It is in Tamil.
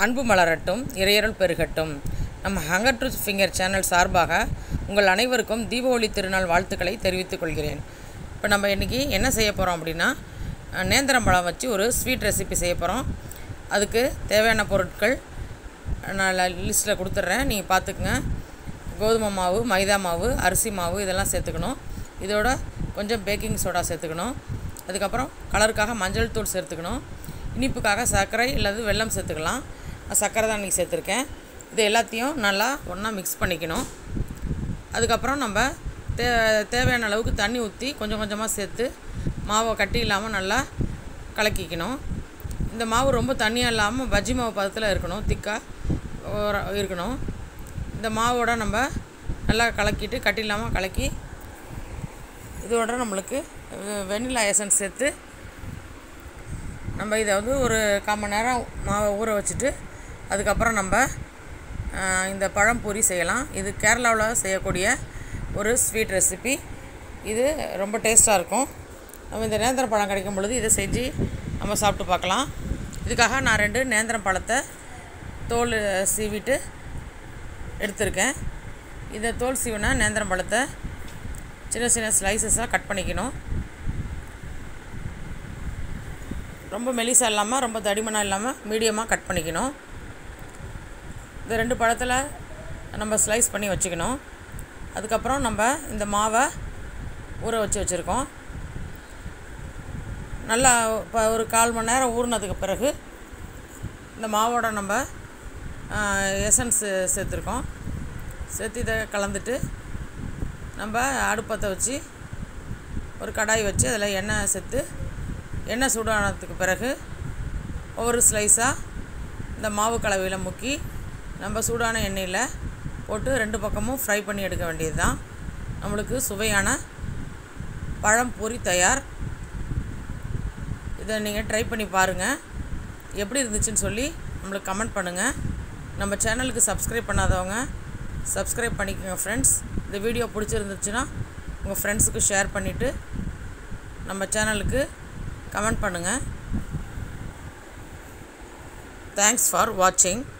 அன்பு மலரட்டும் இறையருள் பெருகட்டும் நம்ம ஹங்கர் டு ஃபிங்கர் சேனல் சார்பாக உங்கள் அனைவருக்கும் தீபாவளி திருநாள் வாழ்த்துக்களை தெரிவித்துக் கொள்கிறேன் இப்போ நம்ம இன்றைக்கி என்ன செய்ய போகிறோம் அப்படின்னா அஹ், நேந்திரம் பழம் வச்சு ஒரு ஸ்வீட் ரெசிபி செய்ய போகிறோம் அதுக்கு தேவையான பொருட்கள் நான் லிஸ்ட்டில் கொடுத்துட்றேன் நீங்கள் பார்த்துக்குங்க கோதுமை மாவு மைதா மாவு அரிசி மாவு இதெல்லாம் சேர்த்துக்கணும் இதோட கொஞ்சம் பேக்கிங் சோடா சேர்த்துக்கணும் அதுக்கப்புறம் கலருக்காக மஞ்சள் தூள் சேர்த்துக்கணும் இனிப்புக்காக சர்க்கரை அல்லது வெல்லம் சேர்த்துக்கலாம் நான் சர்க்கரை தான் இன்றைக்கி சேர்த்துருக்கேன் இது எல்லாத்தையும் நல்லா ஒன்றா மிக்ஸ் பண்ணிக்கணும் அதுக்கப்புறம் நம்ம தே தேவையான அளவுக்கு தண்ணி ஊற்றி கொஞ்சம் கொஞ்சமாக சேர்த்து மாவை கட்டி இல்லாமல் நல்லா கலக்கிக்கணும் இந்த மாவு ரொம்ப தண்ணியாக இல்லாமல் பஜ்ஜி மாவு பதத்தில் இருக்கணும் திக்காக இருக்கணும் இந்த மாவோட நம்ம நல்லா கலக்கிட்டு கட்டி இல்லாமல் கலக்கி இதோட நம்மளுக்கு வெ- வெண்ணிலா எசன்ஸ் சேர்த்து நம்ம இதை வந்து ஒரு கால் மணி நேரம் மாவை ஊற வச்சுட்டு அதுக்கப்புறம் நம்ம ஆஹ், இந்த பழம்பூரி செய்யலாம் இது கேரளாவில் செய்யக்கூடிய ஒரு ஸ்வீட் ரெசிபி இது ரொம்ப டேஸ்ட்டாக இருக்கும் நம்ம இந்த நேந்திர பழம் கிடைக்கும் பொழுது இதை செஞ்சு நம்ம சாப்பிட்டு பார்க்கலாம் இதுக்காக நான் ரெண்டு நேந்திரம் பழத்தை தோல் சீவிட்டு எடுத்திருக்கேன் இந்த தோல் சீவினா நேந்திரம் பழத்தை சின்ன சின்ன ஸ்லைசஸாக கட் பண்ணிக்கணும் ரொம்ப மெலிசாக இல்லாமல் ரொம்ப தடிமனாக இல்லாமல் மீடியமாக கட் பண்ணிக்கணும் இந்த ரெண்டு பழத்தில் நம்ம ஸ்லைஸ் பண்ணி வச்சுக்கணும் அதுக்கப்புறம் நம்ம இந்த மாவை ஊற வச்சு வச்சுருக்கோம் நல்லா இப்போ ஒரு கால் மணி நேரம் ஊறினதுக்கு பிறகு இந்த மாவோட நம்ம எசன்ஸ் சேர்த்துருக்கோம் சேர்த்து இதை கலந்துட்டு நம்ம அடுப்பத்தை வச்சு ஒரு கடாய் வச்சு அதில் எண்ணெய் சேர்த்து எண்ணெய் சூடானதுக்கு பிறகு ஒவ்வொரு ஸ்லைஸாக இந்த மாவு கலவையில் முக்கி நம்ம சூடான எண்ணெயில் போட்டு ரெண்டு பக்கமும் ஃப்ரை பண்ணி எடுக்க வேண்டியது தான் நம்மளுக்கு சுவையான பழம் பொரி தயார் இதை நீங்கள் ட்ரை பண்ணி பாருங்கள் எப்படி இருந்துச்சுன்னு சொல்லி நம்மளுக்கு கமெண்ட் பண்ணுங்கள் நம்ம சேனலுக்கு சப்ஸ்கிரைப் பண்ணாதவங்க சப்ஸ்கிரைப் பண்ணிக்கோங்க ஃப்ரெண்ட்ஸ் இந்த வீடியோ பிடிச்சிருந்துச்சுன்னா உங்கள் ஃப்ரெண்ட்ஸுக்கு ஷேர் பண்ணிவிட்டு நம்ம சேனலுக்கு கமெண்ட் பண்ணுங்கள் தேங்க்ஸ் ஃபார் வாட்சிங்